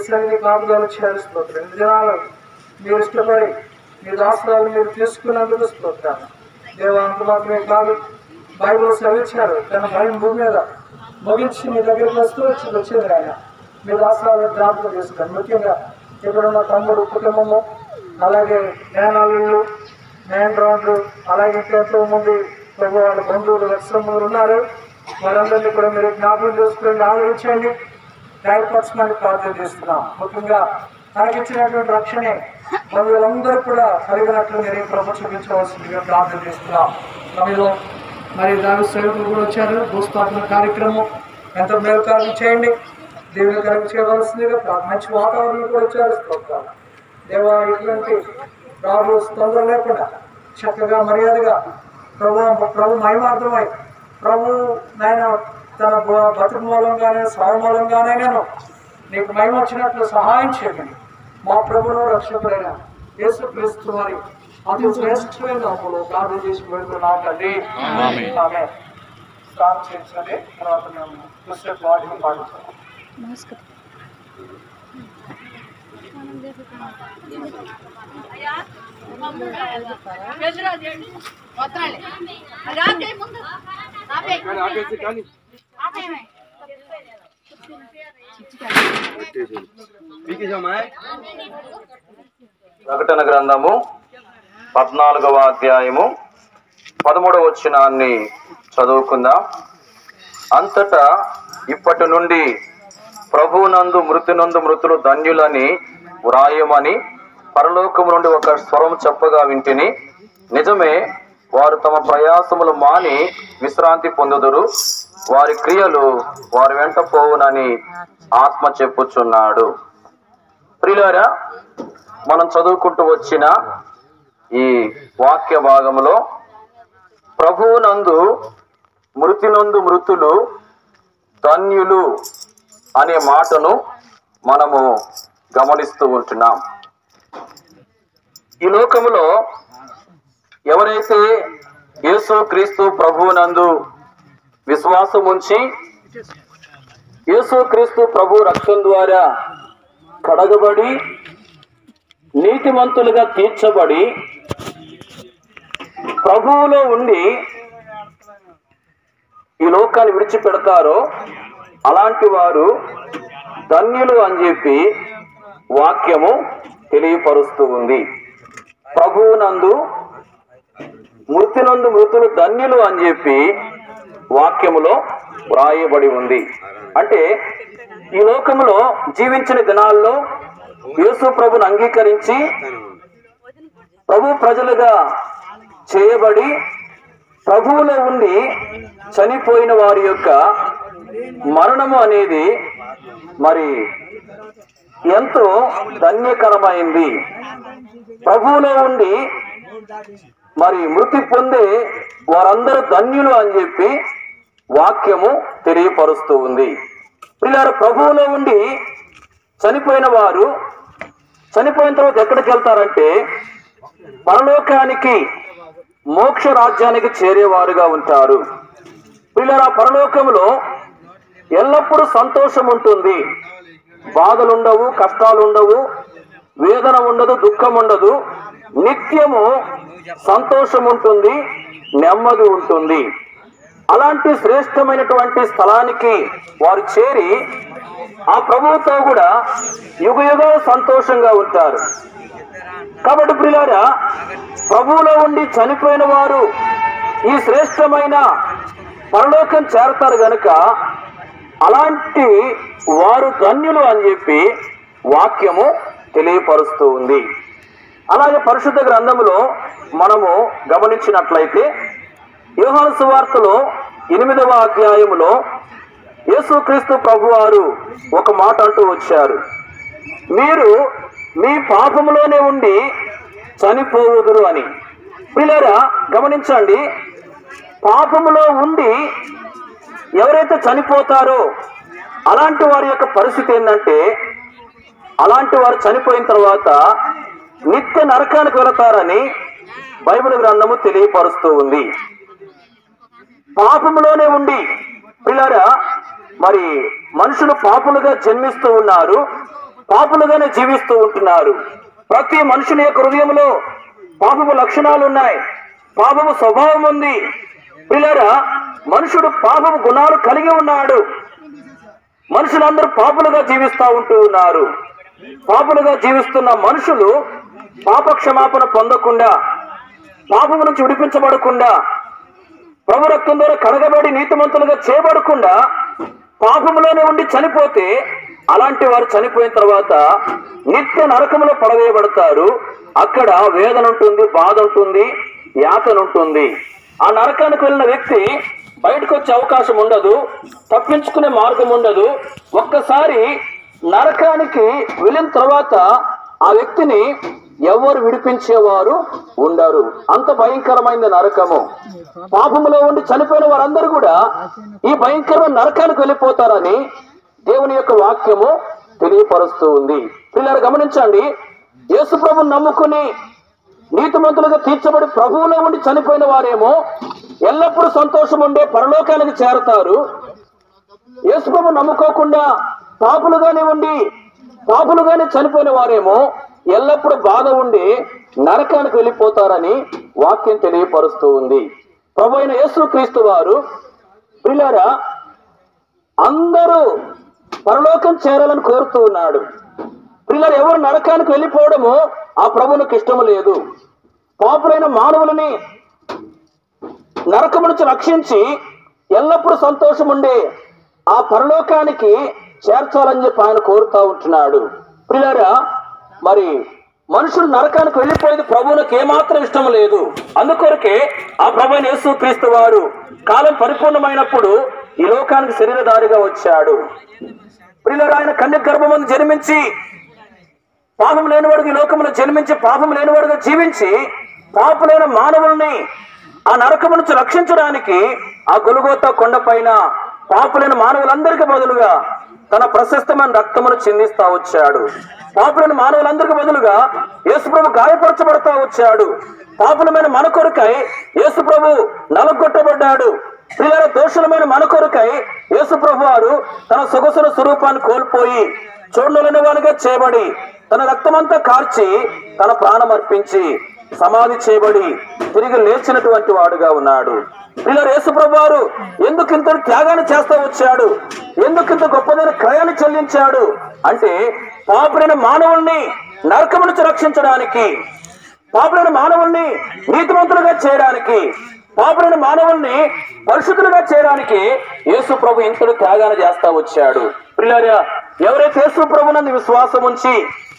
సన్నిధి కాపుదలు చేయాలి స్తోత్రం ఈ దినాలు మీరు ఇష్టపడి మీ రాష్ట్రాలు మీరు తీసుకున్నందుకు స్తోత్రాలు దేవాంత మాత్రమే కాదు బైబిల్ సెలవిచ్చారు తన భయం భూమి మీద ముగించి మీ దగ్గరికి వస్తూ వచ్చి వచ్చింది ఆయన మీ రాష్ట్రాలను జ్ఞాపకం చేసుకోండి ముఖ్యంగా ఇక్కడ ఉన్న తమ్ముడు కుటుంబము అలాగే మేనల్లుళ్ళు మేనరాళ్ళు అలాగే ఇంకా ఎంతో మంది ప్రభు వాళ్ళ బంధువులు లక్షలు ఉన్నారు వారందరినీ కూడా మీరు జ్ఞాపకం చేసుకోండి ఆలోచించండి న్యాయపరచమని ప్రార్థన చేస్తున్నాం ముఖ్యంగా నాకు ఇచ్చినటువంటి రక్షణే బంధువులందరూ కూడా కలిగినట్లు మీరు ప్రభు చూపించవలసిందిగా ప్రార్థన చేస్తున్నాం మనలో మరి దాని సేవకులు కూడా వచ్చారు భూస్థాపన కార్యక్రమం ఎంత మేలుకారం చేయండి దేవుని కలుగు చేయవలసిందిగా ప్రా- మంచి వాతావరణం కూడా వచ్చారు స్తోత్రాలు దేవా ఇటువంటి రాబు తొందర లేకుండా చక్కగా మర్యాదగా ప్రభు ప్రభు మహిమార్థమై ప్రభు నాయన తన బ- బతుకు మూలంగానే సాగు మూలంగానైనాను నీకు మహిమ వచ్చినట్లు సహాయం చేయమని మా ప్రభును రక్షకుడైన యేసు క్రీస్తు వారి అతి శ్రేష్టమైన నామములో ప్రార్థన చేసి పెడుతున్నాం తండ్రి ఆమె స్నానం చేయించండి తర్వాత మేము పుస్తక వాటిని పాటిస్తాం వస్తున్నాలే రాకే ముందు ఆపే ఆపేమే ప్రకటన గ్రంథము పద్నాలుగవ అధ్యాయము పదమూడవ వచనాన్ని చదువుకుందాం అంతటా ఇప్పటి నుండి ప్రభువునందు మృతినందు మృతులు ధన్యులని వ్రాయమని పరలోకము నుండి ఒక స్వరం చెప్పగా వింటిని నిజమే వారు తమ ప్రయాసములు మాని విశ్రాంతి పొందుదురు వారి క్రియలు వారి వెంట పోవునని ఆత్మ చెప్పుచున్నాడు ప్రియులారా మనం చదువుకుంటూ వచ్చిన ఈ వాక్య భాగంలో ప్రభువునందు మృతినందు మృతులు ధన్యులు అనే మాటను మనము గమనిస్తూ ఉంటున్నాం ఈ లోకములో ఎవరైతే యేసు క్రీస్తు ప్రభువునందు విశ్వాసం ఉంచి యేసు క్రీస్తు ప్రభు రక్తం ద్వారా కడగబడి నీతిమంతులుగా తీర్చబడి ప్రభువులో ఉండి ఈ లోకాన్ని విడిచిపెడతారో అలాంటి వారు ధన్యులు అని చెప్పి వాక్యము తెలియపరుస్తూ ఉంది ప్రభువునందు మృతినందు మృతులు ధన్యులు అని చెప్పి వాక్యములో వ్రాయబడి ఉంది అంటే ఈ లోకములో జీవించిన దినాల్లో యేసు ప్రభుని అంగీకరించి ప్రభు ప్రజలుగా చేయబడి ప్రభువులో ఉండి చనిపోయిన వారి యొక్క మరణము అనేది మరి ఎంతో ధన్యకరమైంది ప్రభువులో ఉండి మరి మృతి పొందే వారందరూ ధన్యులు అని చెప్పి వాక్యము తెలియపరుస్తూ ఉంది పిల్లలు ప్రభువులో ఉండి చనిపోయిన వారు చనిపోయిన తర్వాత ఎక్కడికి వెళ్తారంటే పరలోకానికి మోక్ష రాజ్యానికి చేరేవారుగా ఉంటారు పిల్లల పరలోకములో ఎల్లప్పుడూ సంతోషం ఉంటుంది బాధలు ఉండవు కష్టాలు ఉండవు వేదన ఉండదు దుఃఖం ఉండదు నిత్యము సంతోషం ఉంటుంది నెమ్మది ఉంటుంది అలాంటి శ్రేష్టమైనటువంటి స్థలానికి వారు చేరి ఆ ప్రభువుతో కూడా యుగ యుగాలు సంతోషంగా ఉంటారు కాబట్టి ప్రియులారా ప్రభువులో ఉండి చనిపోయిన వారు ఈ శ్రేష్టమైన పరలోకం చేరతారు గనుక అలాంటి వారు ధన్యులు అని చెప్పి వాక్యము తెలియపరుస్తూ ఉంది అలాగే పరిశుద్ధ గ్రంథములో మనము గమనించినట్లయితే యోహాను సువార్తలో ఎనిమిదవ అధ్యాయములో యేసుక్రీస్తు ప్రభువారు ఒక మాట అంటూ వచ్చారు మీరు మీ పాపములోనే ఉండి చనిపోవుదురు అని పిల్లరా గమనించండి పాపములో ఉండి ఎవరైతే చనిపోతారో అలాంటి వారి యొక్క పరిస్థితి ఏంటంటే అలాంటి వారు చనిపోయిన తర్వాత నిత్య నరకానికి వెళతారని బైబిల్ గ్రంథము తెలియపరుస్తూ ఉంది పాపములోనే ఉండి పిల్లరా మరి మనుషులు పాపులుగా జన్మిస్తూ ఉన్నారు పాపులుగానే జీవిస్తూ ఉంటున్నారు ప్రతి మనుషుని యొక్క హృదయంలో పాపపు లక్షణాలు ఉన్నాయి పాపపు స్వభావం ఉంది పిల్లరా మనుషుడు పాపపు గుణాలు కలిగి ఉన్నాడు మనుషులందరూ పాపులుగా జీవిస్తూ ఉంటూ ఉన్నారు పాపులుగా జీవిస్తున్న మనుషులు పాప క్షమాపణ పొందకుండా పాపము నుంచి విడిపించబడకుండా ప్రభు రక్తం ద్వారా కడగబడి నీతిమంతులుగా చేయబడకుండా పాపములోనే ఉండి చనిపోతే అలాంటి వారు చనిపోయిన తర్వాత నిత్య నరకములో పడవేయబడతారు అక్కడ వేదన ఉంటుంది బాధ ఉంటుంది యాతన ఉంటుంది ఆ నరకానికి వెళ్ళిన వ్యక్తి బయటకు వచ్చే అవకాశం ఉండదు తప్పించుకునే మార్గం ఉండదు ఒక్కసారి నరకానికి వెళ్ళిన తర్వాత ఆ వ్యక్తిని ఎవరు విడిపించేవారు ఉండరు అంత భయంకరమైన నరకము పాపములో ఉండి చనిపోయిన వారందరూ కూడా ఈ భయంకరమైన నరకానికి వెళ్ళిపోతారని దేవుని యొక్క వాక్యము తెలియపరుస్తూ ఉంది పిల్లలు గమనించండి యేసు ప్రభుని నమ్ముకుని నీతిమంతులుగా తీర్చబడి ప్రభువులో ఉండి చనిపోయిన వారేమో ఎల్లప్పుడూ సంతోషం ఉండే పరలోకానికి చేరతారు యేసుప్రభు నమ్ముకోకుండా పాపులుగానే ఉండి పాపులుగానే చనిపోయిన వారేమో ఎల్లప్పుడూ బాధ ఉండి నరకానికి వెళ్ళిపోతారని వాక్యం తెలియపరుస్తూ ఉంది ప్రభు అయిన యేసు క్రీస్తు వారు ప్రిలారా అందరూ పరలోకం చేరాలని కోరుతూ ఉన్నాడు పిల్లలు ఎవరు నరకానికి వెళ్ళిపోవడము ఆ ప్రభువునికి ఇష్టము లేదు పాపులైన మానవులని నరకము నుంచి రక్షించి ఎల్లప్పుడూ సంతోషం ఉండే ఆ పరలోకానికి చేర్చాలని చెప్పి ఆయన కోరుతా ఉంటున్నాడు పిల్లరా మరి మనుషులు నరకానికి వెళ్ళిపోయేది ప్రభువునికి ఏమాత్రం ఇష్టం లేదు అందుకొరకే ఆ ప్రభు యేసు క్రీస్తు వారు కాలం పరిపూర్ణమైనప్పుడు ఈ లోకానికి శరీరధారిగా వచ్చాడు ప్రియులారా ఆయన కన్య గర్భమందు జన్మించి పాపం లేనివాడికి ఈ లోకంలో జన్మించి పాపం లేనివాడుగా జీవించి పాపులైన మానవుల్ని ఆ నరకము నుంచి రక్షించడానికి ఆ గొలుగోత కొండపైన పాపులైన మానవులందరికీ బదులుగా తన ప్రశస్తమైన రక్తమును చిందిస్తా వచ్చాడు పాపులైన మానవులందరికీ బదులుగా యేసుప్రభు గాయపరచబడతా వచ్చాడు పాపులమైన మన కొరకై యేసుప్రభు నలగొట్టబడ్డాడు ప్రియుల దోషులమైన మన కొరకై యేసుప్రభు వారు తన సొగసుల స్వరూపాన్ని కోల్పోయి చూడలేని వానిగా చేయబడి తన రక్తమంతా కార్చి తన ప్రాణం అర్పించి సమాధి చేయబడి తిరిగి లేచినటువంటి వాడుగా ఉన్నాడు పిల్లలు యేసుప్రభు వారు ఎందుకు ఇంత త్యాగాన్ని చేస్తా వచ్చాడు ఎందుకు ఇంత గొప్పదైన క్రయాన్ని చెల్లించాడు అంటే పాపులైన మానవుల్ని నరకము నుంచి రక్షించడానికి పాపులైన మానవుల్ని నీతిమంతులుగా చేయడానికి పాపులైన మానవుల్ని పరిశుద్ధులుగా చేయడానికి యేసు ప్రభు ఇంతటి త్యాగాన్ని చేస్తా వచ్చాడు ప్రియారా ఎవరైతే యేసు ప్రభునందు విశ్వాసం ఉంచి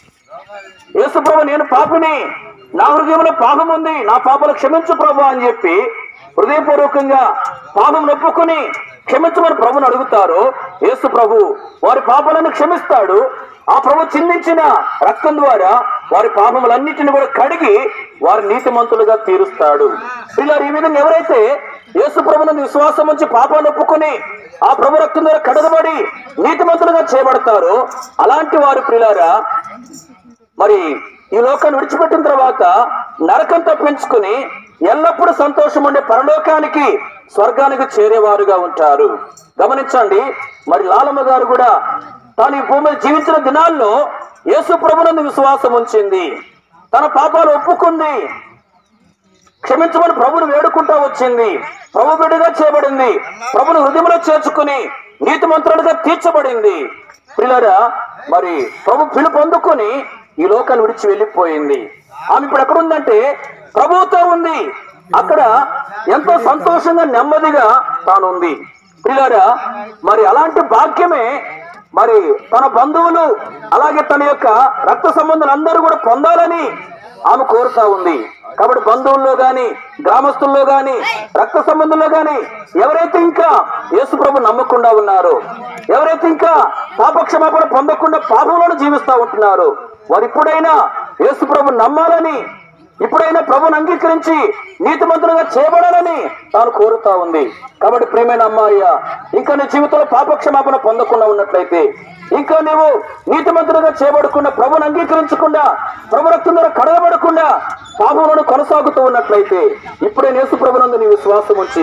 యేసు ప్రభు నేను పాపిని నా హృదయంలో పాపం ఉంది నా పాపలు క్షమించు ప్రభు అని చెప్పి హృదయపూర్వకంగా పాపం నొప్పుకొని క్షమించమని ప్రభుని అడుగుతారు యేసు ప్రభు వారి పాపాలను క్షమిస్తాడు ఆ ప్రభు చిందించిన రక్తం ద్వారా వారి పాపములన్నిటిని కూడా కడిగి వారి నీతిమంతులుగా తీరుస్తాడు పిల్లలు ఈ విధంగా ఎవరైతే యేసు ప్రభునందు విశ్వాసం ఉంచి పాపాన్ని ఒప్పుకొని ఆ ప్రభు రక్తం ద్వారా కడగబడి నీతిమంతులుగా చేయబడతారో అలాంటి వారు ప్రిలారా మరి ఈ లోకాన్ని విడిచిపెట్టిన తర్వాత నరకం తప్పించుకుని ఎల్లప్పుడూ సంతోషం ఉండే పరలోకానికి స్వర్గానికి చేరేవారుగా ఉంటారు గమనించండి మరి లాలమ్మ గారు కూడా తాను ఈ భూమి మీద జీవించిన దినాల్లో యేసు ప్రభునందు విశ్వాసం ఉంచింది తన పాపాలు ఒప్పుకుంది క్షమించమని ప్రభుని వేడుకుంటా వచ్చింది ప్రభు బిడ్డగా చేయబడింది ప్రభుని హృదయంలో చేర్చుకుని నీతిమంతులుగా తీర్చబడింది పిల్లరా మరి ప్రభు పిలుపు అందుకొని ఈ లోకాన్ని విడిచి వెళ్ళిపోయింది ఆమె ఇప్పుడు ఎక్కడ ఉందంటే ప్రభుతో ఉంది అక్కడ ఎంతో సంతోషంగా నెమ్మదిగా తాను ఉంది పిల్లరా మరి అలాంటి భాగ్యమే మరి తన బంధువులు అలాగే తన యొక్క రక్త సంబంధులు అందరూ కూడా పొందాలని ఆమె కోరుతా ఉంది కాబట్టి బంధువుల్లో గాని గ్రామస్తుల్లో గాని రక్త సంబంధంలో గాని ఎవరైతే ఇంకా యేసు ప్రభు నమ్మకుండా ఉన్నారో ఎవరైతే ఇంకా పాపక్షమాపణ పొందకుండా పాపంలోనే జీవిస్తా ఉంటున్నారో వారు ఇప్పుడైనా యేసు ప్రభు నమ్మాలని ఇప్పుడైనా ప్రభుని అంగీకరించి నీతిమంతులుగా చేయబడాలని తాను కోరుతా ఉంది కాబట్టి ప్రియమైన అమ్మాయ్య ఇంకా నీ జీవితంలో పాపక్షమాపణ పొందకుండా ఉన్నట్లయితే ఇంకా నీవు నీతిమంతులుగా చేయబడకుండా ప్రభుని అంగీకరించకుండా ప్రభు రక్తం ద్వారా కడగబడకుండా పాపంలో కొనసాగుతూ ఉన్నట్లయితే ఇప్పుడే యేసు ప్రభునందు నీ విశ్వాసం ఉంచి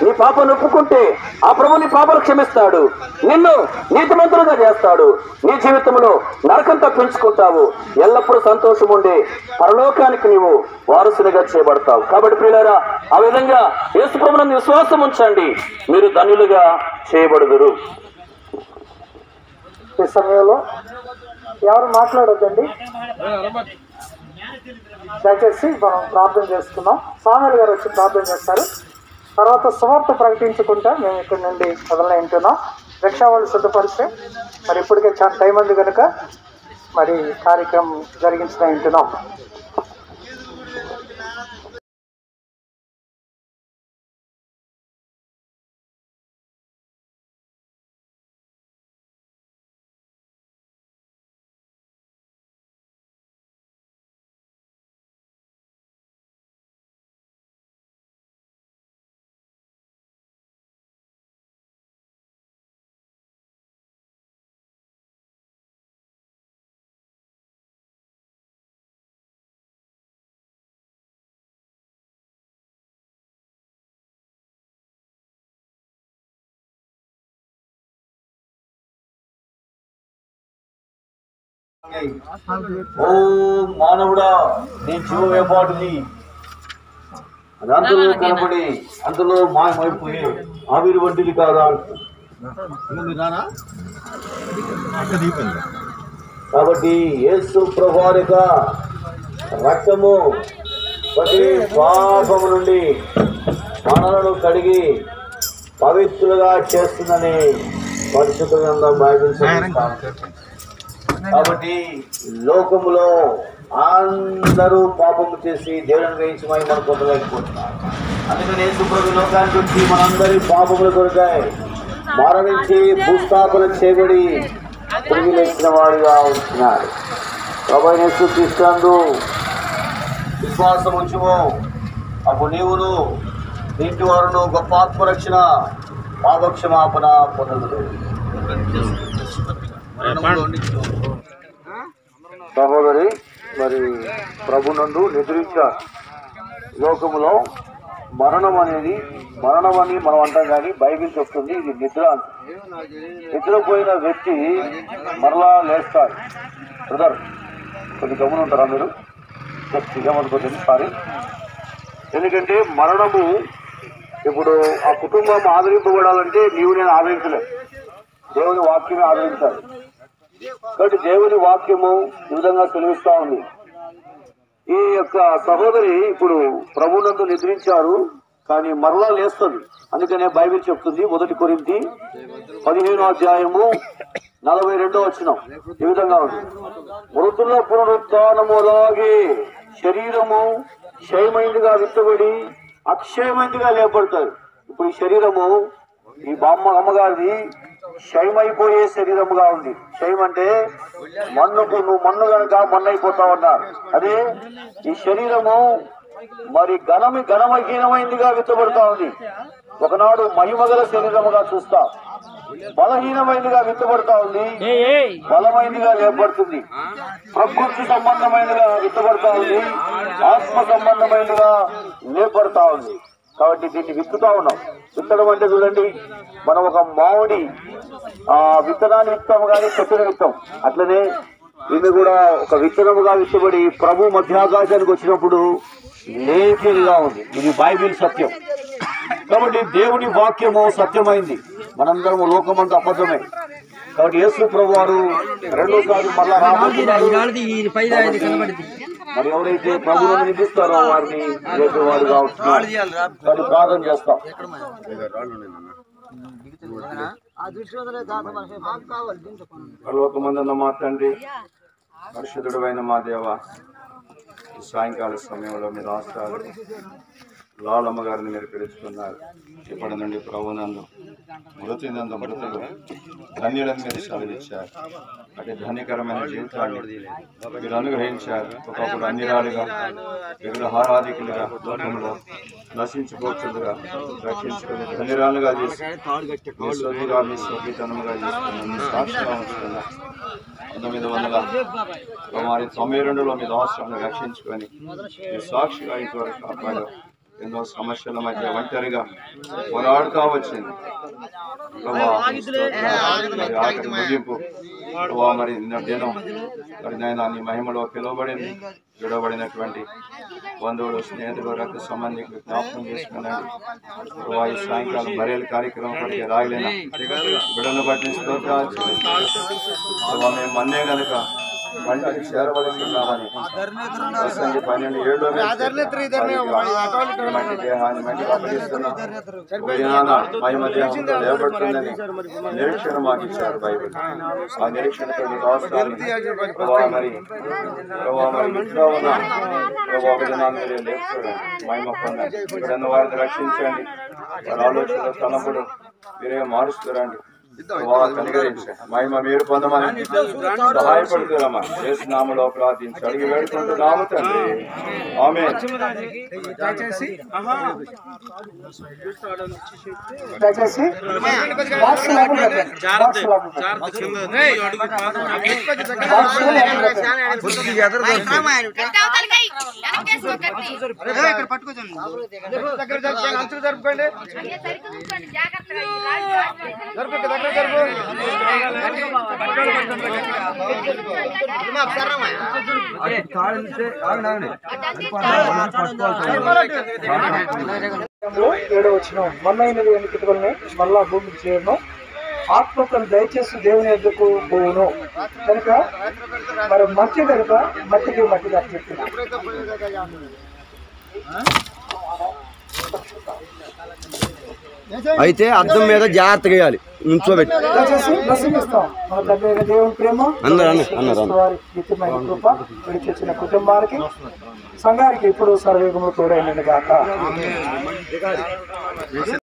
నీ పాపను ఒప్పుకుంటే ఆ ప్రభు నీ పాపను క్షమిస్తాడు నిన్ను నీతిమంతులుగా చేస్తాడు నీ జీవితంలో నరకం తప్పించుకుంటావు ఎల్లప్పుడూ సంతోషం ఉండి పరలోకానికి నీవు వారసునిగా చేయబడతావు కాబట్టి ప్రియులారా ఆ విధంగా యేసు ప్రభునందు విశ్వాసం ఉంచండి మీరు ధనులుగా చేయబడుదురు ఈ సమయంలో ఎవరు మాట్లాడొద్దండి దయచేసి మనం ప్రార్థన చేసుకుందాం స్వామి గారు వచ్చి ప్రార్థన చేస్తారు తర్వాత సువార్త ప్రకటించుకుంటా మేము ఇక్కడ నుండి మొదలైంటున్నాం రిక్షా వాళ్ళు సిద్ధపరిస్తే మరి ఇప్పటికే చాలా టైం ఉంది కనుక మరి కార్యక్రమం జరిగించిన వింటున్నాం ఓ మానవుడా నీ జీవం ఏపాటిది అది అంతలో కనబడి అంతలో మాయమైపోయి ఆవిరి వంటిది కాదా కాబట్టి యేసు ప్రభావిక రక్తము ప్రతి పాపము నుండి మనలను కడిగి పవిత్రులుగా చేస్తుందని పరిశుద్ధ గ్రంథం బైబిల్ సెలవిస్తాను. కాబట్టి లోకములో అందరూ పాపము చేసి దేవుని గ్రహించి మనం పొందలేకపోతున్నారు అందుకని యేసుప్రభు లోకానికి వచ్చి మనందరి పాపములు కొరకాయి మరణించి భూస్థాపన చేయబడి తిరిగి లేచిన వాడుగా ఉంటున్నాడు ప్రభు యేసు క్రీస్తు విశ్వాసం ఉంచుము అప్పుడు నీవును నీటి వారును గొప్ప ఆత్మరక్షణ పాపక్షమాపణ పొందదు సహోదరి మరి ప్రభునందు నిద్రించారు లోకములో మరణం అనేది మరణం అని మనం అంటాం కానీ బైబిల్ చెప్తుంది ఇది నిద్ర అని. నిద్రపోయిన వ్యక్తి మరలా లేస్తాడు బ్రదర్ కొన్ని గమనం ఉంటారా మీరు జస్ట్ నిజమనుకోండి సారీ ఎందుకంటే మరణము ఇప్పుడు ఆ కుటుంబం ఆదరింపబడాలంటే నీవు నేను ఆదరించలేదు దేవుని వాక్యమే ఆదరించాలి కాబట్టి దేవుని వాక్యము ఈ విధంగా తెలివిస్తా ఉంది ఈ యొక్క సహోదరి ఇప్పుడు ప్రభునందు నిద్రించారు కానీ మరలా లేస్తుంది అందుకనే బైబిల్ చెప్తుంది మొదటి కొరింతి పదిహేను అధ్యాయము నలభై రెండో వచ్చిన ఈ విధంగా ఉంది మృతుల పునరుత్నము అలాగే శరీరము క్షయమైందిగా విత్తబడి అక్షయమైందిగా లేపడతారు ఇప్పుడు ఈ శరీరము ఈ బామ్మ అమ్మగారిది క్షయమైపోయే శరీరముగా ఉంది క్షయం అంటే మన్నుకు నువ్వు మన్ను గనక మన్ను అయిపోతావు అన్నారు అదే ఈ శరీరము మరి ఘనమి ఘనమహీనమైందిగా విత్తబడుతా ఉంది ఒకనాడు మహిమగల శరీరముగా చూస్తా బలహీనమైనదిగా విత్తబడుతా ఉంది బలమైనదిగా లేపడుతుంది ప్రకృతి సంబంధమైనదిగా విత్తబడుతా ఉంది ఆత్మ సంబంధమైనదిగా లేపడుతా ఉంది కాబట్టి దీన్ని విత్తుతా ఉన్నాం విత్తడం అంటే చూడండి మనం ఒక మామిడి ఆ విత్తనాన్ని విత్తాము కానీ చెట్టుని విత్తాం అట్లనే దీన్ని కూడా ఒక విత్తనముగా విత్తబడి ప్రభు మధ్యాకాశానికి వచ్చినప్పుడు లేఖిగా ఉంది ఇది బైబిల్ సత్యం కాబట్టి దేవుని వాక్యము సత్యమైంది మనందరం లోకమంతా అబద్ధమే కాబట్టి యేసు ప్రభు వారు రెండోసారి మళ్ళా రాబోతున్నారు మరి ఎవరైతే ప్రభువును నిందిస్తారో వారిని వాడుగా ఉంటున్నారు కాబట్టి ప్రార్థన చేస్తాం పర్వతమందున్న మా తండ్రి పరిశుద్ధుడైన మా దేవ ఈ సాయంకాల సమయంలో మీరు రాష్ట్రాలు లాలమ్మ గారిని మీరు పిలుచుకున్నారు ఇప్పటి నుండి ప్రభునందు మృతినందు మృతులు ధన్యులను మీరు సెలవిచ్చారు అటు ధన్యకరమైన జీవితాన్ని మీరు అనుగ్రహించారు ఒకప్పుడు అన్నిరాలుగా విగ్రహారాధికులుగా లోకంలో నశించిపోతుందిగా రక్షించుకుని ధన్యురాలుగా చేసి మీ స్వతిగా మీ స్వతీతనముగా చేసుకుని మీ సాక్షిగా ఉంచుకున్నారు పంతొమ్మిది వందల మరి తొంభై రెండులో మీ రాష్ట్రాన్ని రక్షించుకొని మీ సాక్షిగా ఇంతవరకు కాపాడు ఎన్నో సమస్యల మధ్య ఒంటరిగా పోరాడుతూ వచ్చింది ప్రభా, మరి ఆఖరి ముగింపు ప్రభా, మరి నిన్న దినం మరి నాయన నీ మహిమలో పిలువబడింది విడవబడినటువంటి బంధువులు స్నేహితులు రక్త సంబంధికులు జ్ఞాపకం చేసుకున్నాడు ప్రభా, ఈ సాయంకాలం మరేళ్ళ కార్యక్రమం పడితే రాగలేనా బిడను బట్టి స్తోత్రాలు చెల్లిస్తున్నాను. ప్రభా, మేము మన్నే గనుక వంటకి చేరవలసి ఉన్నామని ప్రసంగి పన్నెండు ఏళ్ళు మంచి దేహాన్ని మంచి అప్పగిస్తున్నాం ఒక దినాన మహిమ దేహంతో లేబడుతుందని నిరీక్షణ మాకు ఇచ్చారు బైబిల్ ఆ నిరీక్షణతో మీ రాష్ట్రాన్ని ప్రభావ మరి ప్రభావ మరి ఇంట్లో ఉన్న ప్రభావ ఒక దినాన్ని మీరు లేపుకోండి మహిమ పొందండి ఇక్కడ ఉన్న వారిని రక్షించండి వారి ఆలోచనలు తలపుడు మీరే మారుస్తారండి ప్రభావ కనికరించండి మహిమ మీరు పొందమని సహాయపడుతున్నామా చేసినాములో ప్రార్థించి అడిగి వేడుకుంటున్నాము తండ్రి ఆమె దయచేసి బాక్స్ లోపల పెట్టండి. బాక్స్ లోపల పెట్టండి. బాక్స్ లో లోపల పెట్టండి. కత్తి అవతలికి వెనకేసుకో కత్తి అయ్యే సరిగ్గా ఉంచండి జాగ్రత్తగా ఈ రాజు రాజు లో ఏడో వచ్చిన మొన్నైనది ఎన్నికలని మళ్ళా భూమికి చేయను ఆత్మకం దయచేసి దేవుని ఎద్దుకు పోవును కనుక మరి మట్టి కనుక మట్టికి మట్టి చెప్తున్నా అయితే అద్దం మీద జాగ్రత్తగా వేయాలి నుంచోబెట్టి దయచేసి బ్లెస్సింగ్ ఇస్తాం మన దగ్గర దేవుని ప్రేమ అన్నారు, అన్నారు, అన్నారు, అన్నారు. వారి నిత్యమైన కృప విడిచిన కుటుంబానికి సంఘానికి ఇప్పుడు సర్వేగములు తోడైనది గాక